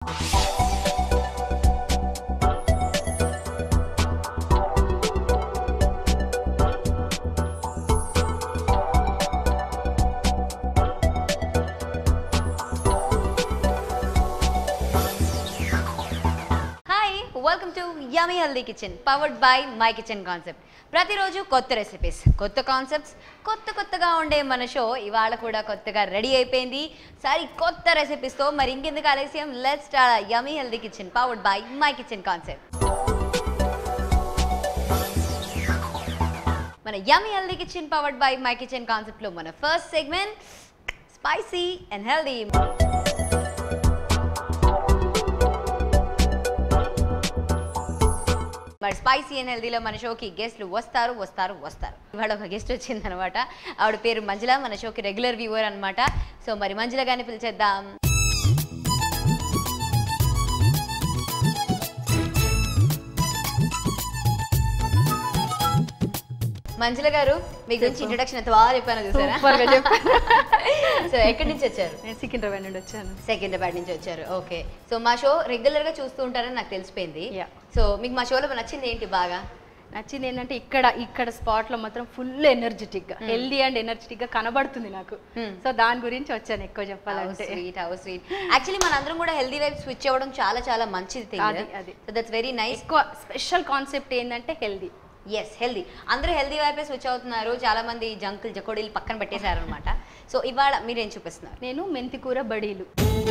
Hi welcome to yummy healthy kitchen powered by my kitchen concept ప్రతిరోజు కొత్త recipes కొత్త concepts కొత్త కొత్తగా ఉండే మన షో ఇవాళ కూడా కొత్తగా రెడీ అయిపోయింది సరే కొత్త రెసిపీస్తో మరి ఇంకెందుకు ఆలస్యం let's start yummy healthy kitchen powered by my kitchen concept మన yummy healthy kitchen powered by my kitchen కాన్సెప్ట్లో మన first segment spicy and healthy మరి స్పైసీ అండ్ హెల్దీలో మన షోకి గెస్ట్లు వస్తారు వస్తారు వస్తారు ఇవాళ ఒక గెస్ట్ వచ్చింది అనమాట ఆవిడ పేరు మంజుల మన షోకి రెగ్యులర్ వ్యూవర్ అన్నమాట సో మరి మంజుల గారిని పిలిచేద్దాం మంజుల గారు మీ గురించి ఇంట్రొడక్షన్ ఎంత బాగా చెప్పాను చూసారా Super గా చెప్పారు. సో ఎక్కడి నుంచి వచ్చారు నేను సికింద్రాబాద్ నుండి వచ్చాను సెకండ్రాబాద్ నుంచి వచ్చారు ఓకే సో మా షో రెగ్యులర్ గా చూస్తూ ఉంటారని నాకు తెలిసిపోయింది Yeah. సో మీకు మా షోలో నచ్చింది ఏంటి బాగా నచ్చింది ఏంటంటే ఇక్కడ ఇక్కడ స్పాట్ లో మాత్రం ఫుల్ ఎనర్జెటిక్ గా హెల్దీ అండ్ ఎనర్జెటిక్ గా కనబడుతుంది నాకు Hmm. సో దాని గురించి వచ్చాను ఎక్కువ చెప్పాలంటే స్వీట్ హౌ స్వీట్ యాక్చువల్లీ మనందరం కూడా హెల్దీ వైపు స్విచ్ అవ్వడం చాలా చాలా మంచిది థింగ్ అది, అది. సో దట్స్ వెరీ నైస్ ఎక్కువ స్పెషల్ కాన్సెప్ట్ ఏంటంటే హెల్దీ ఎస్ హెల్దీ అందరూ హెల్దీ వైపే స్విచ్ అవుతున్నారు చాలా మంది జంకులు జకోడీలు పక్కన పెట్టేశారు అనమాట సో ఇవాళ మీరేం చూపిస్తున్నారు నేను మెంతికూర బడీలు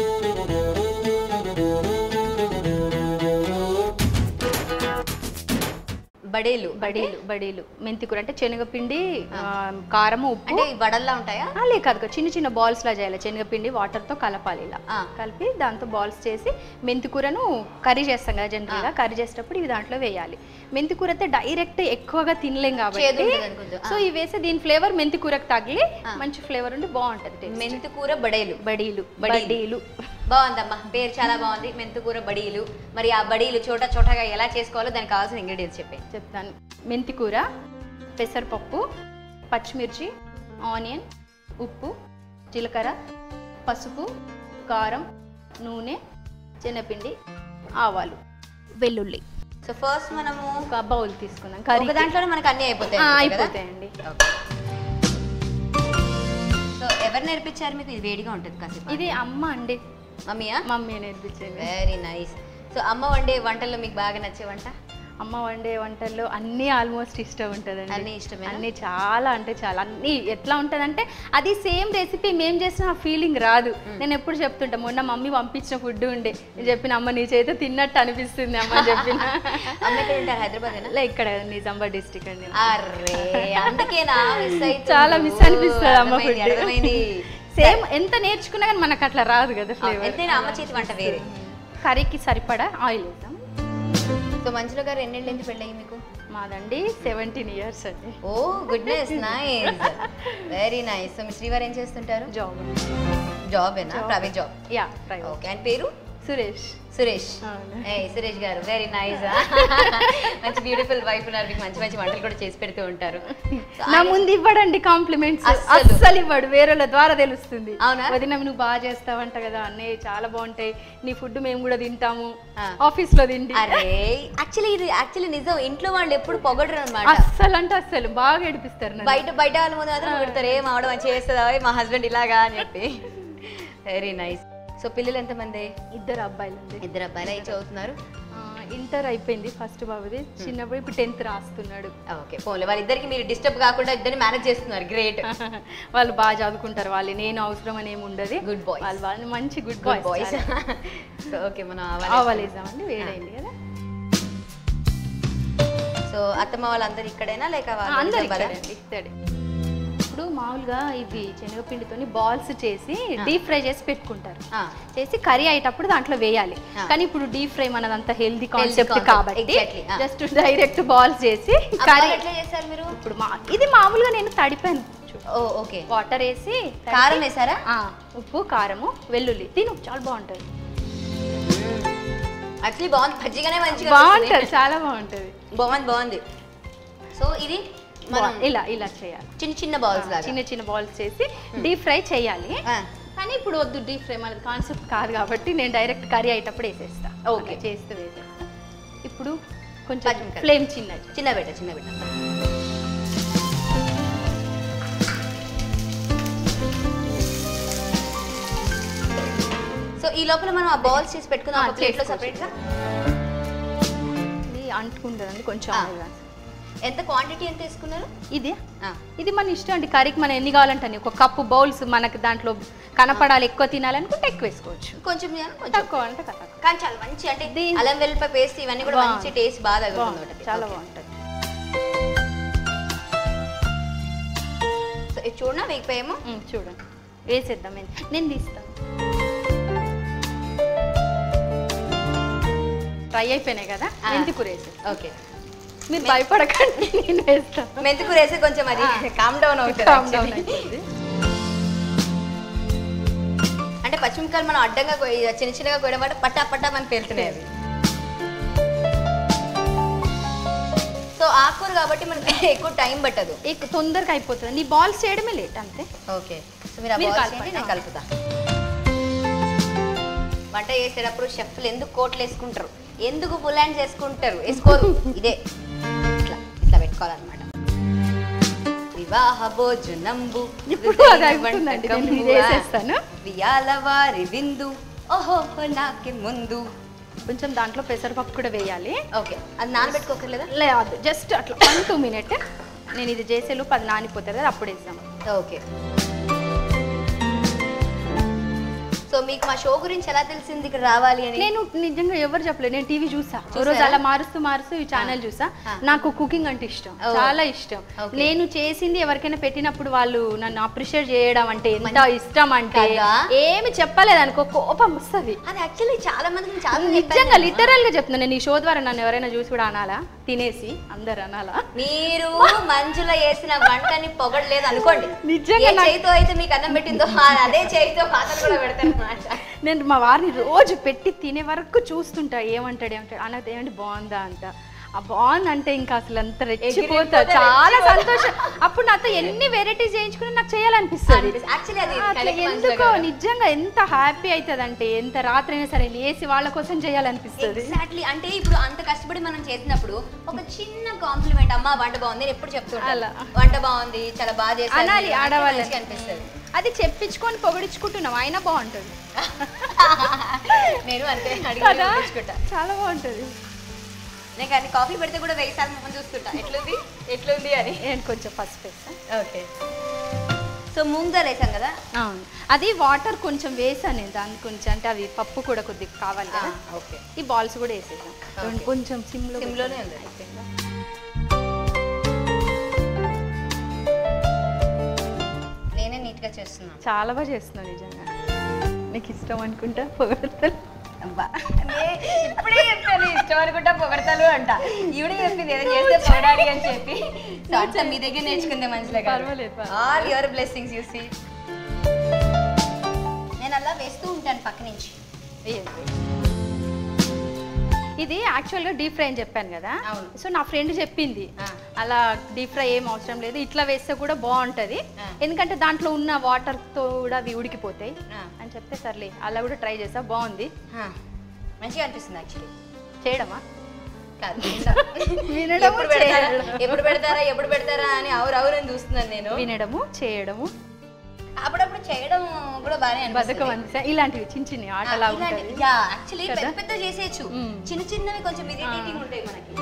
బడేలు బడీలు బడీలు మెంతికూర అంటే శనగపిండి ఆ, కారము ఉప్పు అంటే ఈ వడల్లా ఉంటాయా ఆ, లే కాదు కాదు. చిన్న చిన్న బాల్స్ లా చేయాలి శనగపిండి వాటర్ తో కలపాలి ఇలా ఆ. కలిపి దాంతో బాల్స్ చేసి మెంతికూరను కర్రీ చేస్తాం కదా జనరల్ గా కర్రీ చేసేటప్పుడు ఇవి దాంట్లో వేయాలి మెంతికూర అయితే డైరెక్ట్ ఎక్కువగా తినలేం చేదు కాబట్టి ఉంటుంది అనుకుంటా. సో ఇవి వేస్తే దీని ఫ్లేవర్ మెంతికూరకు తగిలి మంచి ఫ్లేవర్ ఉండి బాగుంటది taste. మెంతికూర బడేలు బడీలు బడీలు. బడీలు బాగుందమ్మా పేరు చాలా బాగుంది మెంతికూర బడీలు మరి ఆ బడీలు చోట చోటగా ఎలా చేసుకోవాలో దానికి కావాల్సిన ఇంగ్రీడియంట్స్ చెప్పండి చెప్తాను మెంతికూర పెసరపప్పు పచ్చిమిర్చి ఆనియన్ ఉప్పు జీలకర్ర పసుపు కారం నూనె శనగపిండి ఆవాలు వెల్లుల్లి సో ఫస్ట్ మనము ఒక బౌల్ తీసుకుందాం ఒక కర్రీ దాంట్లోనే మనకు అన్ని అయిపోతాయి అనుకుంటా కదా? అయిపోతాయండి సో ఎవరు నేర్పించారు మీకు ఇది వేడిగా ఉంటుంది కాసేపు ఇది అమ్మ అండి మమ్మీయా మమ్మీ నేర్పించింది వెరీ నైస్ సో అమ్మ వండే వంటల్లో మీకు బాగా నచ్చే వంట అమ్మ వండే వంటల్లో అన్నీ ఆల్మోస్ట్ ఇష్టం ఉంటుందండి అన్నీ ఇష్టమేనా? అన్నీ చాలా అంటే చాలా అన్నీ ఎట్లా ఉంటుందంటే అది సేమ్ రెసిపీ మేము చేసిన ఆ ఫీలింగ్ రాదు నేను ఎప్పుడు చెప్తుంటా మొన్న మమ్మీ పంపించిన ఫుడ్ ఉండే నేను చెప్పిన అమ్మ నీ చేత తిన్నట్టు అనిపిస్తుంది అమ్మ అని చెప్పిన అమ్మ ఎక్కడ ఉంటారు హైదరాబాద్ లే ఇక్కడ నిజామాబాద్ డిస్టిక్ అండి అరే అందుకేనా మిస్ అయితే చాలా మిస్ అనిపిస్తుంది అమ్మ ఫుడ్ అర్థమైంది సేమ్ ఎంత నేర్చుకున్నా కానీ మనకు అట్లా రాదు కదా ఫ్లేవర్ ఎంతైనా అమ్మ చేతి వంట వేరే కర్రీకి సరిపడా ఆయిల్ వేద్దాం సో మంచులో గారు ఎన్నేళ్ళ నుంచి పెళ్ళయి మీకు మాదండి సెవెంటీన్ ఇయర్స్ అండి oh goodness nice very nice so మీ శ్రీవారు ఏం చేస్తుంటారు జాబ్ జాబేనా private job yeah private okay and పేరు సురేష్ సురేష్ అవును. ఏ సురేష్ గారు వెరీ నైస్ మంచి బ్యూటిఫుల్ వైఫ్ ఉన్నారు మీకు మంచి మంచి వంటలు కూడా చేసి పెడుతూ ఉంటారు So, నా ముందు ఇవ్వడండి కాంప్లిమెంట్స్ అస్సలు. అస్సలు ఇవ్వడు వేరేల ద్వారా తెలుస్తుంది అవునా? వదిన నువ్వు బాగా చేస్తావంట కదా అన్నయ్య చాలా బాగుంటాయి నీ ఫుడ్ మేము కూడా తింటాము ఆ. ఆఫీస్ లో తిండి అరే యాక్చువల్లీ ఇది యాక్చువల్లీ నిజం ఇంట్లో వాళ్ళు ఎప్పుడు పొగడరు అనమాట అస్సలు అంటే అస్సలు బాగా ఏడిపిస్తారు నన్ను. బయట బయట వాళ్ళ ముందు మాత్రం పెడతారు ఏ మావిడ మంచి చేస్తుందా ఏ మా హస్బెండ్ ఇలాగా అని చెప్పి వెరీ నైస్ సో పిల్లలు ఎంతమంది ఇద్దరు అబ్బాయిలు అండి ఇద్దరు అబ్బాయిలు ఏం చదువుతున్నారు ఇంటర్ అయిపోయింది ఫస్ట్ బాబుది చిన్నప్పుడు ఇప్పుడు టెన్త్ రాస్తున్నాడు ఓకే పోన్లే వాళ్ళిద్దరికి మీరు డిస్టర్బ్ కాకుండా ఇద్దరిని మేనేజ్ చేస్తున్నారు గ్రేట్ వాళ్ళు బాగా చదువుకుంటారు వాళ్ళు నేను అవసరం అని ఏమి ఉండదు Good boys. వాళ్ళు వాళ్ళు మంచి good good boys boys so okay మనం ఆవలేద్దామండి వేడైంది కదా సో అత్తమ్మ వాళ్ళందరూ ఇక్కడేనా లేక వాళ్ళు అందరు నిజామాబాదా? ఇక్కడే ఇక్కడే ఇప్పుడు మామూలుగా ఇవి శనగపిండితోని బాల్స్ చేసి డీప్ ఫ్రై చేసి పెట్టుకుంటారు ఆ, చేసి కర్రీ అయ్యేటప్పుడు దాంట్లో వేయాలి ఆ. కానీ ఇప్పుడు డీప్ ఫ్రై మనదంతా హెల్దీ కాన్సెప్ట్ concept, కాబట్టి exactly, ఆ. జస్ట్ డైరెక్ట్ బాల్స్ చేసి ఆ కర్రీ బాల్ ఎట్లా చేస్తారు మీరు ఇప్పుడు మా ఇది మామూలుగా నేను తడిపాను ఓ ఓకే వాటర్ వేసి తడిపి- కారం వేసారా ఆ, ఉప్పు కారము వెల్లుల్లి తిను చాలా బాగుంటుంది యాక్చువల్లీ బాగుంది పచ్చిగానే మంచిగా బాగుంటుంది చాలా బాగుంటుంది అనిపిస్తుంది. బాగుంది బాగుంది సో ఇది మనం ఇలా ఇలా చేయాలి చిన్న చిన్న బాల్స్ లాగా చిన్న చిన్న బాల్స్ చేసి డీప్ ఫ్రై చేయాలి ఆ, కానీ ఇప్పుడు వద్దు డీప్ ఫ్రై మనది కాన్సెప్ట్ కాదు కాబట్టి నేను డైరెక్ట్ కర్రీ అయ్యేటప్పుడు వేసేస్తా Okay. అలా చేస్తూ వేసేస్తా ఇప్పుడు కొంచెం పచ్చిమిరపకాయలు. ఫ్లేమ్ చిన్నది చిన్న బిడ్డ చిన్న బిడ్డ సో ఈ లోపల మనం ఆ బాల్స్ చేసి పెట్టుకుందాం ఆ, ఒక ప్లేట్లో చేసుకోవచ్చు. సపరేట్గా ఇది అంటుకుంటుందండి కొంచెం ఆ. ఆయిల్ రాసి. ఎంత క్వాంటిటీ ఎంత తీసుకున్నారు ఇది ఆ, ఇది మన ఇష్టం అండి కర్రీకి మనం ఎన్ని కావాలంటే అన్ని. ఒక కప్పు బౌల్స్ మనకి దాంట్లో కనపడాలి ఎక్కువ తినాలనుకుంటే ఎక్కువ వేసుకోవచ్చు కొంచెం చేయాలి, కొంచెం తక్కువ అంటే తక్కువ కానీ చాలా మంచి అంటే దీని- అల్లం వెల్లిపాయ పేస్ట్ ఇవన్నీ కూడా బాగుంది. మంచి టేస్ట్ బాగా తగులుతుంది బాగుంటుంది ఒకటి. చాలా Okay. బాగుంటుంది సో ఇది చూడనా వేగిపోయేమో ఉమ్, చూడండి వేసేద్దాం నేను నేను తీస్తాను ఫ్రై అయిపోయినాయి కదా ఆ. మెంతి కూర వేసేది ఓకే మీరు భయపడకండి నేను వేస్తాను మెంతికూర వేసి కొంచెం అది ఆ. కామ్ డౌన్ అవుతుంది Calm down actually. అయిపోయింది. అంటే పచ్చిమిరపకాయలు మనం అడ్డంగా కోయ- చిన్న చిన్నగా కోయడం వల్ల పట్టా పట్టా మనకి పేలుతున్నాయి అవి సో ఆకుకూర కాబట్టి మనకి ఎక్కువ టైం పట్టదు ఎక్కువ తొందరగా అయిపోతుంది నీ బాల్స్ చేయడమే లేట్ అంతే ఓకే సో మీరు ఆ మీరు balls కలపండి. చేయండి, నేను కలుపుతా వంట చేసేటప్పుడు షెఫ్లు ఎందుకు కోట్లు వేసుకుంటారు ఎందుకు ఫుల్ హ్యాండ్ చేసుకుంటారు వేసుకోరు ఇదే ఇట్లా ఇట్లా పెట్టుకోవాలన్నమాట వివాహ భోజనంబు ఇప్పుడు అది అయిపోతుందండి నేను ఇది వేసేస్తాను వియాల వారి విందు ఓహో నాకి ముందు కొంచెం దాంట్లో పెసరపప్పు కూడా వేయాలి ఓకే అది నానబెట్టుకోకర్లేదా లేదు జస్ట్ అట్లా వన్ టూ మినిట్ నేను ఇది చేసేలోపు అది నానిపోతుంది కదా అప్పుడు వేస్తాం ఓకే సో మీకు మా షో గురించి ఎలా తెలిసింది ఇక్కడ రావాలి అని నేను నిజంగా ఎవరు చెప్పలేదు నేను టీవీ చూసా ఓ చూసారా? రోజు అలా మారుస్తూ మారుస్తూ ఈ ఛానల్ చూసా ఆ. నాకు కుకింగ్ అంటే ఇష్టం ఓ. చాలా ఇష్టం Okay. నేను చేసింది ఎవరికైనా పెట్టినప్పుడు వాళ్ళు నన్ను అప్రిషియేట్ చేయడం అంటే ఎంత ఇష్టం అంటే కదా? ఏమి చెప్పలేదు అనుకో కోపం వస్తుంది అది యాక్చువల్లీ చాలా మందికి చాలా నిజంగా లిటరల్ గా చెప్తున్నా నేను ఈ షో ద్వారా నన్ను ఎవరైనా చూసి కూడా అనాలా తినేసి అందరు అనాలా మీరు మంజుల చేసిన వంటని పొగడలేదు అనుకోండి నిజంగా ఏ నాకు- చేయితో అయితే మీకు అన్నం పెట్టిందో ఆ అదే చేయితో పాత్ర కూడా పెడతారు అన్నమాట నేను మా వారిని రోజు పెట్టి తినే వరకు చూస్తుంటా ఏమంటాడు ఏమంటాడు అన్నది ఏమంటే బాగుందా అంట ఆ బాగుంది అంటే ఇంకా అసలు అంత రెచ్చిపోతా ఎగిరిపోతే చాలా సంతోషం అప్పుడు నాతో ఎన్ని వెరైటీస్ చేయించుకుని నాకు చేయాలనిపిస్తుంది యాక్చువల్లీ అది అట్లా కరెక్ట్ మంజుల ఎందుకో గారు. నిజంగా ఎంత హ్యాపీ అవుతుంది అంటే ఎంత రాత్రి అయినా సరే లేసి వాళ్ళ కోసం చేయాలనిపిస్తుంది ఎగ్జాక్ట్లీ అంటే ఇప్పుడు అంత కష్టపడి మనం చేసినప్పుడు ఒక చిన్న కాంప్లిమెంట్ అమ్మ వంట బాగుంది నేను ఎప్పుడు చెప్తుంటాను అలా. వంట బాగుంది చాలా బాగా చేశారు అనాలి మీరు. నాకు ఆడవాళ్ళని. మంచిగా అనిపిస్తుంది అది చెప్పించుకొని పొగడించుకుంటున్నాం అయినా బాగుంటుంది నేను అంతే అడిగి కదా పంపించుకుంటా చాలా బాగుంటుంది నేను కానీ కాఫీ పెడితే కూడా వెయ్యి సార్లు మొహం చూస్తుంటా ఎట్లుంది ఎట్లుంది అని నేను కొంచెం పసుపు వేస్తాను ఓకే సో మూంగ్ దాల్ వేసాం కదా అవును అది వాటర్ కొంచెం వేసాను నేను దానికి కొంచెం అంటే అవి పప్పు కూడా కొద్దిగా కావాలి కదా ఓకే ఈ బాల్స్ కూడా వేసేసాం Okay. కొంచెం సిమ్లో సిమ్లోనే ఉంది. అయిపోయిందా నేనే నీట్గా చేస్తున్నాను చాలా బాగా చేస్తున్నావు నిజంగా నీకు ఇష్టం అనుకుంటా పొగడతాను అబ్బా నే- ఇప్పుడే చెప్పాను ఇష్టం అనుకుంటా పొగడతాను అంట ఈవిడే చెప్పింది ఏదో చేస్తే పొగడాలి అని చెప్పి సో అంతా మీ దగ్గర నేర్చుకుందే మంచిగా పర్వాలేదు, పర్వాలేదు. All your blessings you see నేను అలా వేస్తూ ఉంటాను పక్క నుంచి వేయండి. ఇది యాక్చువల్గా డీప్ ఫ్రై అని చెప్పాను కదా అవును. సో నా ఫ్రెండ్ చెప్పింది ఆ. అలా డీప్ ఫ్రై ఏం అవసరం లేదు ఇట్లా వేస్తే కూడా బాగుంటుంది ఆ. ఎందుకంటే దాంట్లో ఉన్న వాటర్తో కూడా అవి ఉడికిపోతాయి ఆ. అని చెప్తే సర్లే అలా కూడా ట్రై చేసా బాగుంది హా, మంచిగా అనిపిస్తుంది యాక్చువల్లీ చేయడమా కాదు వినడము, ఎప్పుడు పెడతారా చేయడం. ఎప్పుడు పెడతారా ఎప్పుడు పెడతారా అని అవురు అవురు అని చూస్తున్నాను నేను వినడము చేయడము అప్పుడప్పుడు చేయడం కూడా బాగానే బతుకం అనిపిస్తుంది అనిపిస్తాయి ఇలాంటివి చిన్న చిన్న ఆటలా ఇలాంటి- ఉంటుంది యా యాక్చువల్లీ కదా? పెద్ద పెద్ద చేసేయచ్చు మ్మ్. చిన్న చిన్నవి కొంచెం ఇరిటేటింగ్ ఉంటాయి మనకి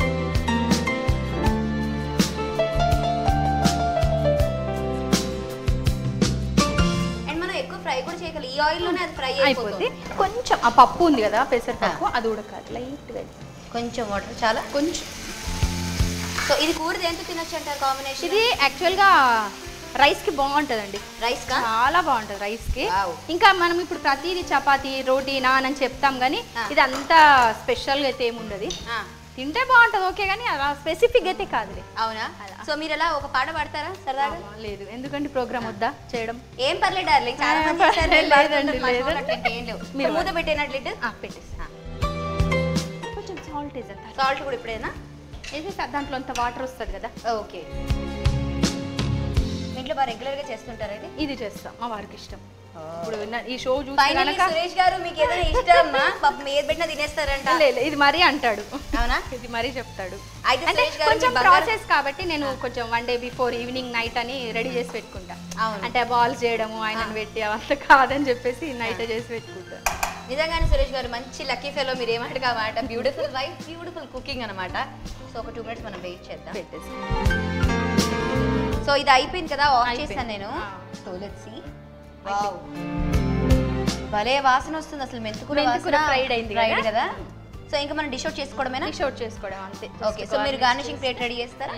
అండ్ మనం ఎక్కువ ఫ్రై కూడా చేయగలం ఈ ఆయిల్ లోనే అది ఫ్రై అయిపోద్ది అయిపోతుంది కొంచెం ఆ పప్పు ఉంది కదా పెసరపప్పు అది ఉడకాలి లైట్గా కొంచెం వాటర్ చాలా కొంచెం సో ఇది కూర దేంతో తినొచ్చు అంటారు కాంబినేషన్ ఇది యాక్చువల్గా రైస్కి బాగుంటుందండి రైస్ కా చాలా బాగుంటుంది రైస్కి Wow. ఇంకా మనం ఇప్పుడు ప్రతిదీ చపాతి రోటీ నాన్ అని చెప్తాం కానీ ఆ. ఇది అంత స్పెషల్గా అయితే ఏముండదు ఆ, తింటే బాగుంటుంది ఓకే కానీ అలా స్పెసిఫిక్ అయితే కాదులే అవునా అలా. సో మీరు ఎలా ఒక పాట పాడతారా సరదాగా లేదు ఎందుకంటే ప్రోగ్రామ్ వద్దా చేయడం ఏం పర్లేదు డార్లింగ్ చాలా ఆ, మంది చేశారు, నేను లేదండి, పాడుతుంటాను, మా లేదండి. ఫోన్లో అట్లాంటి ఏం లేవు మీరు సో మూత పెట్టేనట్లు ఇటు ఆ, పెట్టేసి కొంచెం సాల్ట్ వేసేస్తా సాల్ట్ కూడా ఇప్పుడేనా వేసేసి దాంట్లో అంత వాటర్ వస్తుంది కదా ఓకే మీ ఇంట్లో బాగా రెగ్యులర్గా చేస్తుంటారా ఇది ఇది చేస్తాం మా వారికి ఇష్టం ఇప్పుడు నా- ఈ షో చూస్తే ఫైనల్లీ కనుక సురేష్ గారు మీకు ఏదైనా ఇష్టమా పాపం ఏది పెట్టినా తినేస్తారంట ఇది మరీ అంటాడు అవునా ఇది మరీ చెప్తాడు అయితే అంటే సురేష్ గారు కొంచెం మీ బంగారం- ప్రాసెస్ కాబట్టి నేను కొంచెం one day before evening night అని రెడీ చేసి పెట్టుకుంటా అవును. అంటే బాల్స్ చేయడము ఆయనను పెట్టి అవంతా కాదని చెప్పేసి నైట్ చేసి పెట్టుకుంటా నిజంగానే సురేష్ గారు మంచి లక్కీ ఫెలో మీరు ఏమంటారు కాబట్టి బ్యూటిఫుల్ వైఫ్ బ్యూటిఫుల్ కుకింగ్ అనమాట సో ఒక టూ మినిట్స్ మనం వెయిట్ చేద్దాం పెట్టేసి సో ఇది అయిపోయింది కదా ఆఫ్ అయిపోయింది. చేశాను నేను ఆ. సో లెట్స్ సీ భలే వాసన వస్తుంది అసలు మెంతుకూర మెంతికూర fried అయింది కదా? ఫ్రైడ్ కదా సో ఇంకా మనం డిష్ అవుట్ చేసుకోవడమేనా డిష్ అవుట్ చేసుకోవడం అంతే ఓకే సో మీరు గార్నిషింగ్ ప్లేట్ రెడీ చేస్తారా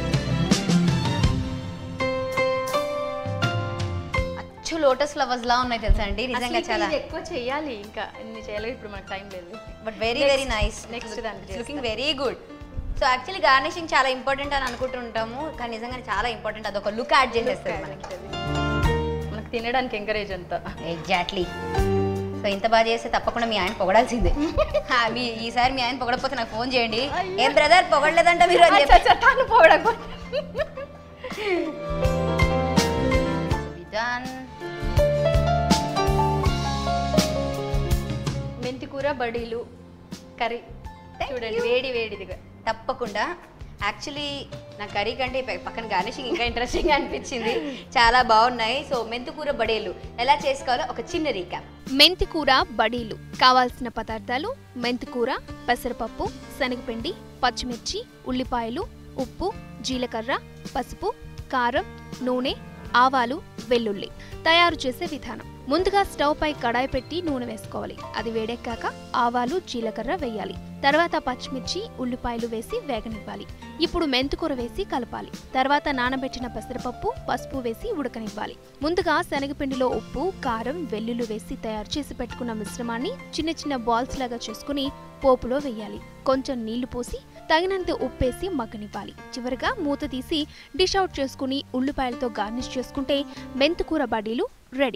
అచ్చు లోటస్ ఫ్లవర్స్ లా ఉన్నాయి తెలుసా అండి నిజంగా చాలా ఎక్కువ చేయాలి ఇంకా ఇన్ని చేయలేదు ఇప్పుడు మనకు టైం లేదు but very very nice next దానికి looking very good so actually garnishing చాలా ఇంపార్టెంట్ అని అనుకుంటుంటాము కానీ నిజంగానే చాలా ఇంపార్టెంట్ అదొక లుక్ యాడ్ చేసేస్తుంది మనకి మనకు తినడానికి ఎంకరేజ్ అంతా ఎగ్జాక్ట్లీ సో ఇంత బాగా చేస్తే తప్పకుండా మీ ఆయన పొగడాల్సిందే హా, మీ ఈసారి మీ ఆయన పొగడకపోతే నాకు ఫోన్ చేయండి ఏం బ్రదర్ పొగడలేదంట మీరు అని చెప్పి తను పోవడం Done. మెంతి కూర బడీలు కర్రీ Thank చూడండి you. వేడి వేడిదిగా తప్పకుండా యాక్చువల్లీ నా కర్రీ కంటే ఈ పక్కన గార్నిషింగ్ ఇంకా ఇంట్రెస్టింగ్ అనిపించింది చాలా బాగున్నాయి సో మెంతుకూర బడేలు ఎలా చేసుకోవాలో ఒక చిన్న రీక్యాప్ మెంతికూర బడీలు కావాల్సిన పదార్థాలు మెంతికూర పెసరపప్పు శనగపిండి పచ్చిమిర్చి ఉల్లిపాయలు ఉప్పు జీలకర్ర పసుపు కారం నూనె ఆవాలు వెల్లుల్లి తయారు చేసే విధానం ముందుగా స్టవ్ పై కడాయి పెట్టి నూనె వేసుకోవాలి అది వేడెక్కాక ఆవాలు జీలకర్ర వేయాలి తర్వాత పచ్చిమిర్చి ఉల్లిపాయలు వేసి వేగనివ్వాలి ఇప్పుడు మెంతుకూర వేసి కలపాలి తర్వాత నానబెట్టిన పెసరపప్పు పసుపు వేసి ఉడకనివ్వాలి ముందుగా శనగపిండిలో ఉప్పు కారం వెల్లుల్లి వేసి తయారు చేసి పెట్టుకున్న మిశ్రమాన్ని చిన్న చిన్న బాల్స్ లాగా చేసుకుని పోపులో వేయాలి కొంచెం నీళ్లు పోసి తగినంత ఉప్పేసి మగ్గనివ్వాలి చివరగా మూత తీసి డిష్ అవుట్ చేసుకుని ఉల్లిపాయలతో గార్నిష్ చేసుకుంటే మెంతుకూర బడీలు రెడీ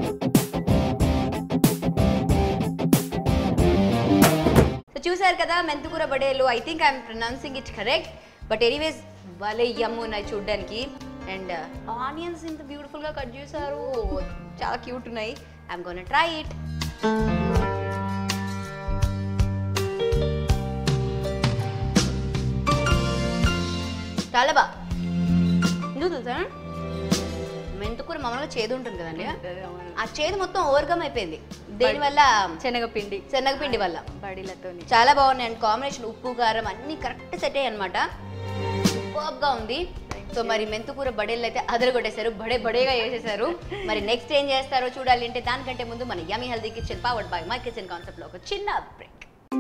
సో చూసారు కదా మెంతుకూర బడేలు I think I'm pronouncing it correct but anyways భలే యమ్ ఉన్నాయి చూడడానికి అండ్ ఆనియన్స్ ఇంత బ్యూటిఫుల్గా కట్ చేశారు చాలా క్యూట్ ఉన్నాయి ఐఎమ్ గోన్ ట్రై ఇట్ చాలా బా ఎందుకు తెలుసా మెంతుకూర మామూలుగా చేదు ఉంటుంది కదండి ఆ చేదు మొత్తం ఓవర్కమ్ అయిపోయింది దేనివల్ల శనగపిండి శనగపిండి వల్ల బడీలతోని చాలా బాగున్నాయి అండ్ కాంబినేషన్ ఉప్పు కారం అన్ని కరెక్ట్ సెట్ అయ్యాయి అనమాట గా ఉంది సో మరి మెంతుకూర బడేళ్ళు అయితే అదరగొట్టేశారు బడే బడేగా వేసేసారు మరి నెక్స్ట్ ఏం చేస్తారో చూడాలి అంటే దానికంటే ముందు మన yummy healthy kitchen powered by my kitchen concept లో ఒక చిన్న బ్రేక్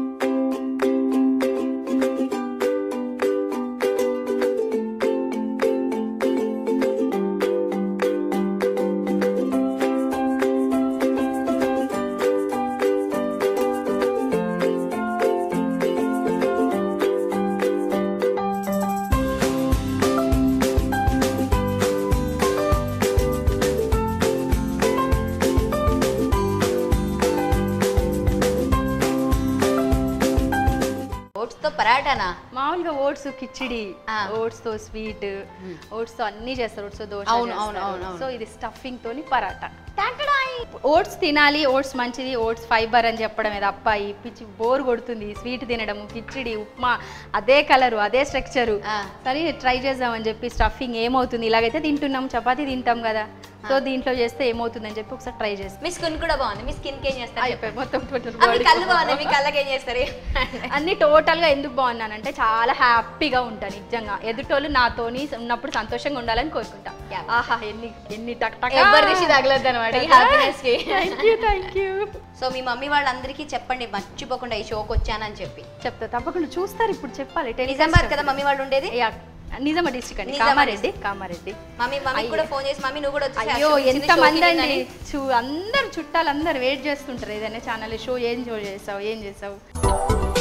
ఓట్స్ తో పరాటానా మామూలుగా ఓట్స్ కిచిడి ఆ. ఓట్స్ తో స్వీట్ ఓట్స్ తో అన్ని చేస్తారు ఓట్స్ తో దోశ అవును, అవును, చేస్తారు. అవును, అవును. సో ఇది స్టఫింగ్ తోని పరాటా ఓట్స్ తినాలి ఓట్స్ మంచిది ఓట్స్ ఫైబర్ అని చెప్పడం తప్ప ఈ పిచ్చి బోర్ కొడుతుంది స్వీట్ తినడము కిచిడి ఉప్మా అదే కలరు అదే స్ట్రక్చరు ఆ. సరే ట్రై చేద్దామని చెప్పి స్టఫింగ్ ఏమవుతుంది ఇలాగైతే తింటున్నాం చపాతీ తింటాం కదా సో దీంట్లో చేస్తే ఏమవుతుందని చెప్పి ఒకసారి ట్రై చేస్తాం మీ స్కిన్ కూడా బాగుంది మీ స్కిన్ కి ఏం చేస్తారు అయిపోయి మొత్తం total ఆ, మీ body కళ్ళు బాగున్నాయి మీ కళ్ళకి ఏం చేస్తారు అన్ని టోటల్ గా ఎందుకు బాగున్నానంటే చాలా హ్యాపీగా ఉంటాను నిజంగా ఎదుటోళ్ళు నాతోని ఉన్నప్పుడు సంతోషంగా ఉండాలని కోరుకుంటా Yeah. ఆహా ఎన్ని ఎన్ని టక్ టక్ ఎవరి దిష్టి తగలద్దు అనమాట హ్యాపీనెస్ కి thank you thank you so మీ మమ్మీ వాళ్ళందరికీ చెప్పండి మర్చిపోకుండా ఈ షోకి వచ్చానని చెప్పి చెప్తా తప్పకుండా చూస్తారు ఇప్పుడు చెప్పాలి నిజామాబాద్ కదా మమ్మీ వాళ్ళు ఉండేది నిజామా డిస్ట్రిక్ట్ అండి నిజామాబాద్ కామారెడ్డి కామారెడ్డి మమ్మీ మమ్మీ కూడా ఫోన్ చేసి మమ్మీ నువ్వు కూడా వచ్చేసి ఆ అయ్యో show ఇచ్చింది, ఎంత showకి మంది అండి నిన్ననే. చూ అందరు చుట్టాలు అందరు వెయిట్ చేస్తుంటారు ఏదైనా ఛానల్ షో ఏం షో చేసావు ఏం చేసావు